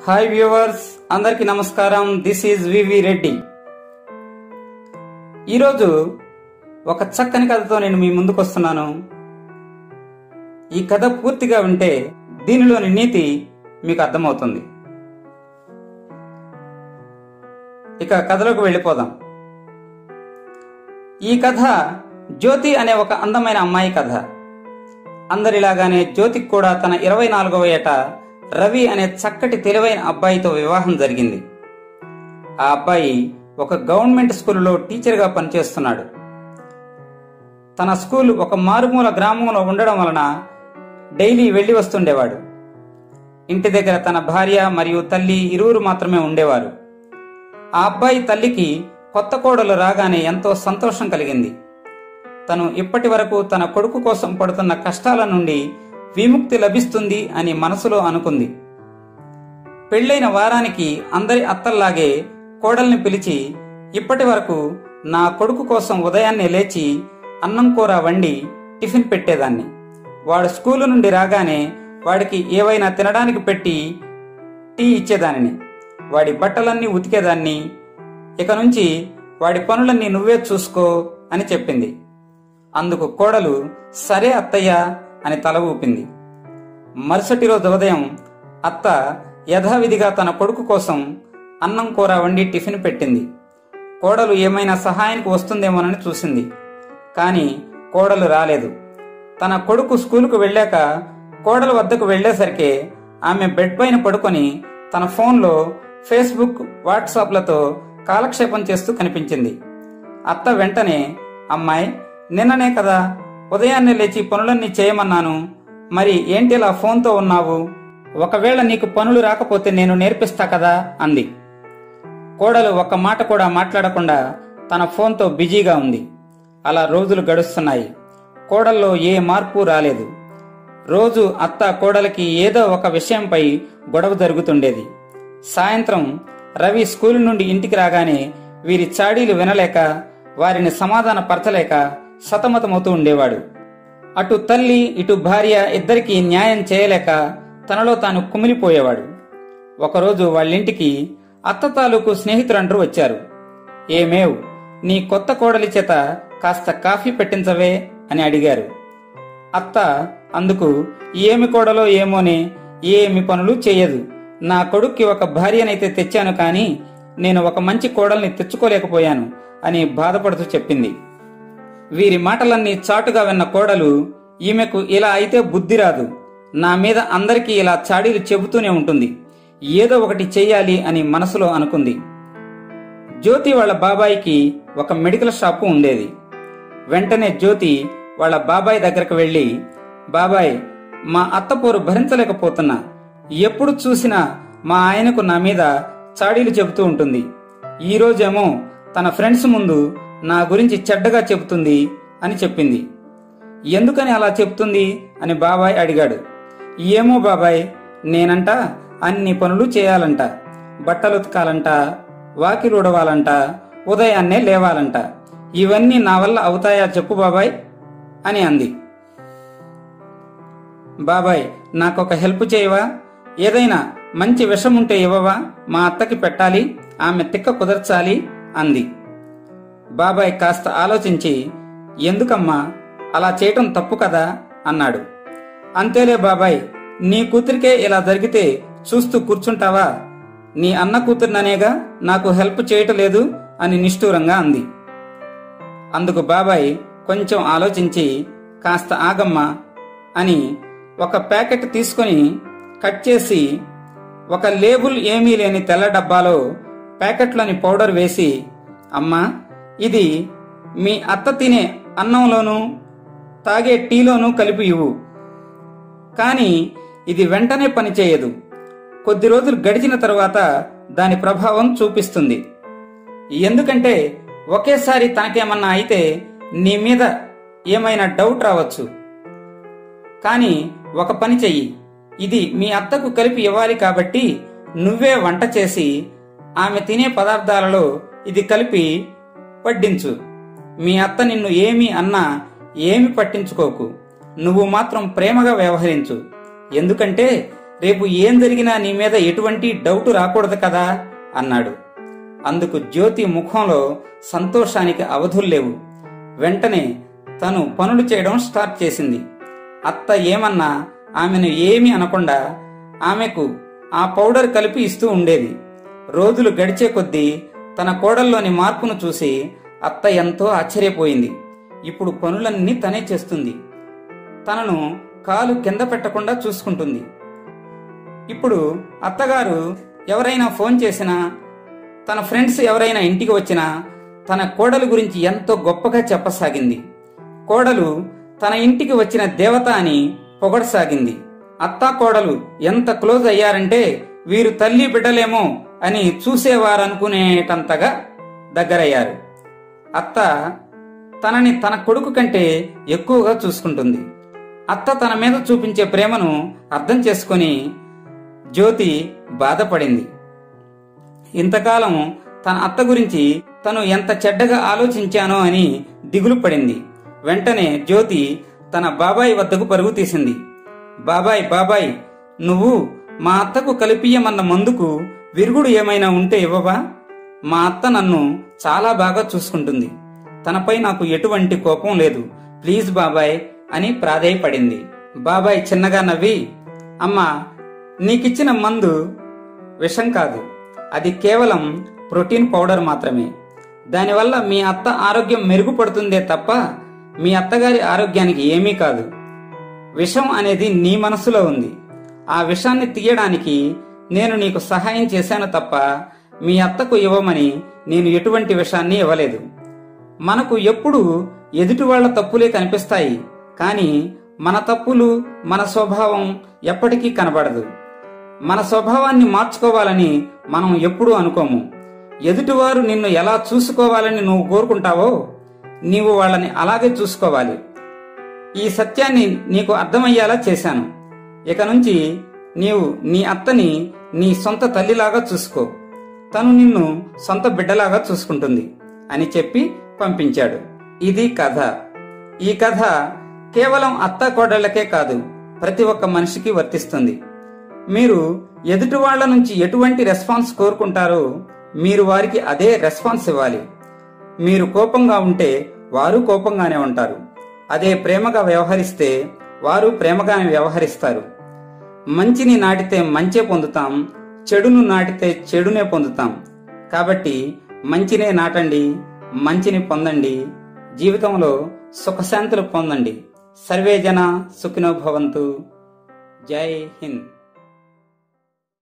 hi viewers అందరికీ నమస్కారం this is వివి రెడ్డి ఈరోజు ఒక చక్కని కథతో నేను మీ ముందుకు వస్తున్నాను ఈ కథ పూర్తిగా వింటే దీనిలోని నీతి మీకు అర్థమవుతుంది ఇక కథలోకి వెళ్ళిపోదాం ఈ కథ జ్యోతి అనే ఒక అందమైన అమ్మాయి కథ అందరిలాగానే జ్యోతికి కూడా తన ఇరవై నాలుగవ ఏట రవి అనే చక్కటి తెలివైన అబ్బాయితో వివాహం జరిగింది ఆ అబ్బాయి ఒక గవర్నమెంట్ స్కూలులో టీచర్గా పనిచేస్తున్నాడు తన స్కూల్ ఒక మారుమూల గ్రామంలో ఉండడం వలన డైలీ వెళ్లి వస్తుండేవాడు ఇంటి దగ్గర తన భార్య మరియు తల్లి ఇరువురు మాత్రమే ఉండేవారు ఆ అబ్బాయి తల్లికి కొత్త కోడలు రాగానే ఎంతో సంతోషం కలిగింది తను ఇప్పటి వరకు తన కొడుకు కోసం పడుతున్న కష్టాల నుండి విముక్తి లభిస్తుంది అని మనసులో అనుకుంది పెళ్లైన వారానికి అందరి అత్తల్లాగే కోడల్ని పిలిచి ఇప్పటి వరకు నా కొడుకు కోసం ఉదయాన్నే లేచి అన్నం కూర వండి టిఫిన్ పెట్టేదాన్ని వాడు స్కూలు నుండి రాగానే వాడికి ఏవైనా తినడానికి పెట్టి టీ ఇచ్చేదానిని వాడి బట్టలన్నీ ఉతికేదాన్ని ఇక నుంచి వాడి పనులన్నీ నువ్వే చూసుకో అని చెప్పింది అందుకు కోడలు సరే అత్తయ్య అని తల ఊపింది మరుసటి రోజు ఉదయం అత్త యథావిధిగా తన కొడుకు కోసం అన్నం కూర వండి టిఫిన్ పెట్టింది కోడలు ఏమైనా సహాయానికి వస్తుందేమోనని చూసింది కానీ కోడలు రాలేదు తన కొడుకు స్కూలుకు వెళ్ళాక కోడలు వద్దకు వెళ్లేసరికి ఆమె బెడ్ పైన పడుకొని తన ఫోన్లో ఫేస్బుక్ వాట్సాప్లతో కాలక్షేపం చేస్తూ కనిపించింది అత్త వెంటనే అమ్మాయి నిన్ననే కదా ఉదయాన్నే లేచి పనులన్నీ చేయమన్నాను మరి ఏంటి ఇలా ఫోన్తో ఉన్నావు ఒకవేళ నీకు పనులు రాకపోతే నేను నేర్పిస్తా కదా అంది కోడలు ఒక్క మాట కూడా మాట్లాడకుండా తన ఫోన్తో బిజీగా ఉంది అలా రోజులు గడుస్తున్నాయి కోడల్లో ఏ మార్పు రాలేదు రోజు అత్త కోడలికి ఏదో ఒక విషయంపై గొడవ జరుగుతుండేది సాయంత్రం రవి స్కూలు నుండి ఇంటికి రాగానే వీరి చాడీలు వినలేక వారిని సమాధాన పరచలేక సతమతమవుతూ ఉండేవాడు అటు తల్లి ఇటు భార్య ఇద్దరికీ న్యాయం చేయలేక తనలో తాను కుమిలిపోయేవాడు ఒకరోజు వాళ్ళింటికి అత్త తాలూకు స్నేహితులంటూ వచ్చారు ఏమేవ్ నీ కొత్త కోడలి చేత కాస్త కాఫీ పెట్టించవే అని అడిగారు అత్త అందుకు ఏమి కోడలో ఏమోనే ఏమి పనులు చేయదు నా కొడుక్కి ఒక భార్యనైతే తెచ్చాను కానీ నేను ఒక మంచి కోడల్ని తెచ్చుకోలేకపోయాను అని బాధపడుతూ చెప్పింది వీరి మాటలన్నీ చాటుగా విన్న కోడలు ఈమెకు ఇలా అయితే బుద్ధి రాదు నా మీద అందరికీ ఇలా చాడీలు చెబుతూనే ఉంటుంది ఏదో ఒకటి చెయ్యాలి అని మనసులో అనుకుంది జ్యోతి వాళ్ళ బాబాయికి ఒక మెడికల్ షాపు ఉండేది వెంటనే జ్యోతి వాళ్ళ బాబాయ్ దగ్గరకు వెళ్ళి బాబాయ్ మా అత్తపోరు భరించలేకపోతున్నా ఎప్పుడు చూసినా మా ఆయనకు నా మీద చాడీలు చెబుతూ ఉంటుంది ఈ రోజేమో తన ఫ్రెండ్స్ ముందు నా గురించి చెడ్డగా చెబుతుంది అని చెప్పింది ఎందుకని అలా చెప్తుంది అని బాబాయ్ అడిగాడు ఏమో బాబాయ్ నేనంట అన్ని పనులు చేయాలంట బట్టలు ఉతకాలంట వాకిలు ఉడవాలంట ఉదయాన్నే లేవాలంట ఇవన్నీ నా వల్ల అవుతాయా చెప్పు బాబాయ్ అని అంది బాబాయ్ నాకొక హెల్ప్ చేయవా ఏదైనా మంచి విషం ఉంటే ఇవ్వవా మా అత్తకి పెట్టాలి ఆమె తిక్క కుదర్చాలి అంది బాబాయ్ కాస్త ఆలోచించి ఎందుకమ్మా అలా చేయటం తప్పు కదా అన్నాడు అంతేలే బాబాయ్ నీ కూతురికే ఇలా జరిగితే చూస్తూ కూర్చుంటావా నీ అన్న కూతురుననేగా నాకు హెల్ప్ చేయటం లేదు అని నిష్ఠూరంగా అంది అందుకు బాబాయ్ కొంచెం ఆలోచించి కాస్త ఆగమ్మా అని ఒక ప్యాకెట్ తీసుకొని కట్ చేసి ఒక లేబుల్ ఏమీ లేని తెల్ల డబ్బాలో ప్యాకెట్లోని పౌడర్ వేసి అమ్మా ఇది మీ అత్త తినే అన్నంలోనూ తాగే టీలోనూ కలిపి ఇవ్వు కానీ ఇది వెంటనే పనిచేయదు కొద్ది రోజులు గడిచిన తరువాత దాని ప్రభావం చూపిస్తుంది ఎందుకంటే ఒకేసారి తనకేమన్నా అయితే నీ మీద ఏమైనా డౌట్ రావచ్చు కానీ ఒక పని చెయ్యి ఇది మీ అత్తకు కలిపి ఇవ్వాలి కాబట్టి నువ్వే వంట చేసి ఆమె తినే పదార్థాలలో ఇది కలిపి వడ్డించు మీ అత్త నిన్ను ఏమి అన్నా ఏమి పట్టించుకోకు నువ్వు మాత్రం ప్రేమగా వ్యవహరించు ఎందుకంటే రేపు ఏం జరిగినా నీ మీద ఎటువంటి డౌట్ రాకూడదు కదా అన్నాడు అందుకు జ్యోతి ముఖంలో సంతోషానికి అవధులు లేవు వెంటనే తను పనులు చేయడం స్టార్ట్ చేసింది అత్త ఏమన్నా ఆమెను ఏమీ అనకుండా ఆమెకు ఆ పౌడర్ కలిపి ఇస్తూ ఉండేది రోజులు గడిచే కొద్దీ తన కోడల్లోని మార్పును చూసి అత్త ఎంతో ఆశ్చర్యపోయింది ఇప్పుడు పనులన్నీ తనే చేస్తుంది తనను కాలు కింద పెట్టకుండా చూసుకుంటుంది ఇప్పుడు అత్తగారు ఎవరైనా ఫోన్ చేసినా తన ఫ్రెండ్స్ ఎవరైనా ఇంటికి వచ్చినా తన కోడలు గురించి ఎంతో గొప్పగా చెప్పసాగింది కోడలు తన ఇంటికి వచ్చిన దేవత అని పొగడసాగింది అత్తా కోడలు ఎంత క్లోజ్ అయ్యారంటే వీరు తల్లి బిడ్డలేమో అని చూసేవారనుకునేటంతగా దగ్గరయ్యారు అత్త తనని తన కొడుకు కంటే ఎక్కువగా చూసుకుంటుంది అత్త తన మీద చూపించే ప్రేమను అర్థం చేసుకొని జ్యోతి బాధపడింది ఇంతకాలం తన అత్త గురించి తను ఎంత చెడ్డగా ఆలోచించానో అని దిగులు పడింది వెంటనే జ్యోతి తన బాబాయ్ వద్దకు పరుగు తీసింది బాబాయ్ బాబాయ్ నువ్వు మా అత్తకు కలిపియమన్న మందుకు విరుగుడు ఏమైనా ఉంటే ఇవ్వవా మా అత్త నన్ను చాలా బాగా చూసుకుంటుంది తనపై నాకు ఎటువంటి కోపం లేదు ప్లీజ్ బాబాయ్ అని ప్రాధేయపడింది బాబాయ్ చిన్నగా నవ్వి అమ్మా నీకిచ్చిన మందు విషం కాదు అది కేవలం ప్రోటీన్ పౌడర్ మాత్రమే దానివల్ల మీ అత్త ఆరోగ్యం మెరుగుపడుతుందే తప్ప మీ అత్తగారి ఆరోగ్యానికి ఏమీ కాదు విషం అనేది నీ మనసులో ఉంది ఆ విషాన్ని తీయడానికి నేను నీకు సహాయం చేశాను తప్ప మీ అత్తకు ఇవ్వమని నేను ఎటువంటి విషాన్ని ఇవ్వలేదు మనకు ఎప్పుడు ఎదుటి వాళ్ళ తప్పులే కనిపిస్తాయి కానీ మన తప్పులు మన స్వభావం ఎప్పటికీ కనబడదు మన స్వభావాన్ని మార్చుకోవాలని మనం ఎప్పుడూ అనుకోము ఎదుటివారు నిన్ను ఎలా చూసుకోవాలని నువ్వు కోరుకుంటావో నీవు వాళ్ళని అలాగే చూసుకోవాలి ఈ సత్యాన్ని నీకు అర్థమయ్యేలా చేశాను ఇక నుంచి నీవు నీ అత్తని నీ సొంత తల్లిలాగా చూసుకో తను నిన్ను సొంత బిడ్డలాగా చూసుకుంటుంది అని చెప్పి పంపించాడు ఇది కథ ఈ కథ కేవలం అత్త కోడళ్లకే కాదు ప్రతి ఒక్క మనిషికి వర్తిస్తుంది మీరు ఎదుటి వాళ్ళ నుంచి ఎటువంటి రెస్పాన్స్ కోరుకుంటారో మీరు వారికి అదే రెస్పాన్స్ ఇవ్వాలి మీరు కోపంగా ఉంటే వారు కోపంగానే ఉంటారు అదే ప్రేమగా వ్యవహరిస్తే వారు ప్రేమగానే వ్యవహరిస్తారు మంచిని నాటితే మంచే పొందుతాం చెడును నాటితే చెడునే పొందుతాం కాబట్టి మంచినే నాటండి మంచిని పొందండి జీవితంలో సుఖశాంతులు పొందండి సర్వే జన సుఖినో భవంతు జై హింద్